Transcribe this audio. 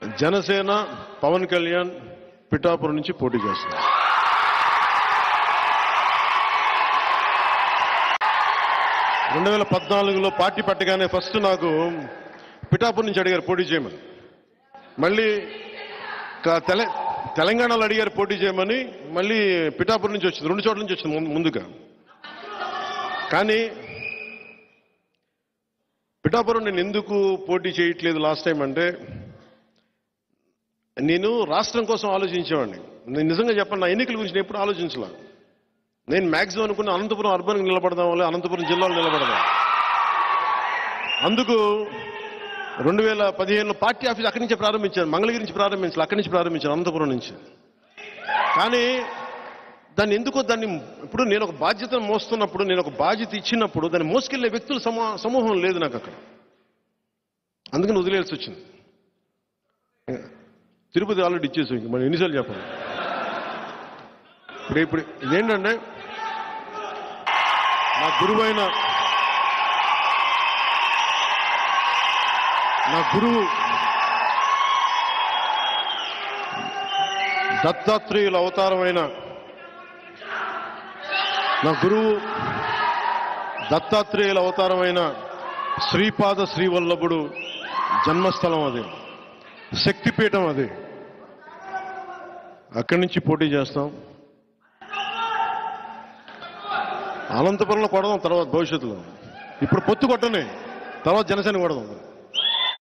జనసేన పవన్ కళ్యాణ్ పిఠాపురం నుంచి పోటీ చేస్తున్నారు రెండు వేల పద్నాలుగులో పార్టీ పెట్టగానే ఫస్ట్ నాకు పిఠాపురం నుంచి అడిగారు పోటీ చేయమని మళ్ళీ క- తెల తెలంగాణలో అడిగారు పోటీ చేయమని మళ్ళీ పిఠాపురం నుంచి వచ్చింది రెండు చోట్ల నుంచి వచ్చింది ముందు- ముందుగా కానీ పిఠాపురం నేను ఎందుకు పోటీ చేయట్లేదు లాస్ట్ టైం అంటే నేను రాష్ట్రం కోసం ఆలోచించేవాడిని నేను నిజంగా చెప్పండి నా ఎన్నికల గురించి నేను ఎప్పుడు ఆలోచించలే నేను మ్యాక్సిమం అనుకున్న అనంతపురం అర్బన్ నిలబడదాం వల్ల అనంతపురం జిల్లాలో నిలబడదాం అందుకు రెండు వేల పదిహేనులో పార్టీ ఆఫీస్ అక్కడి నుంచే ప్రారంభించాను మంగళగిరి నుంచి ప్రారంభించాలి అక్కడి నుంచి ప్రారంభించాను అనంతపురం నుంచి కానీ దాన్ని ఎందుకో దాన్ని ఇప్పుడు నేను ఒక బాధ్యతను మోస్తున్నప్పుడు నేను ఒక బాధ్యత ఇచ్చినప్పుడు దాన్ని మోసుకెళ్లే వ్యక్తుల సమూ సమూహం లేదు నాకు అక్కడ అందుకని వదిలేయాల్సి వచ్చింది తిరుపతి ఆల్రెడీ ఇచ్చేసి ఇంక మనం ఎన్నిసార్లు చెప్పాలి ఇప్పుడు ఇప్పుడు ఇదేంటంటే నా గురువైన నా గురువు దత్తాత్రేయుల అవతారమైన నా గురువు దత్తాత్రేయుల అవతారమైన శ్రీపాద శ్రీవల్లభుడు జన్మస్థలం అది శక్తిపీఠం అది అక్కడి నుంచి పోటీ చేస్తాం అనంతపురంలో కొడదాం తర్వాత భవిష్యత్తులో ఇప్పుడు పొత్తు కొట్టనే తర్వాత జనసేన కొడదాం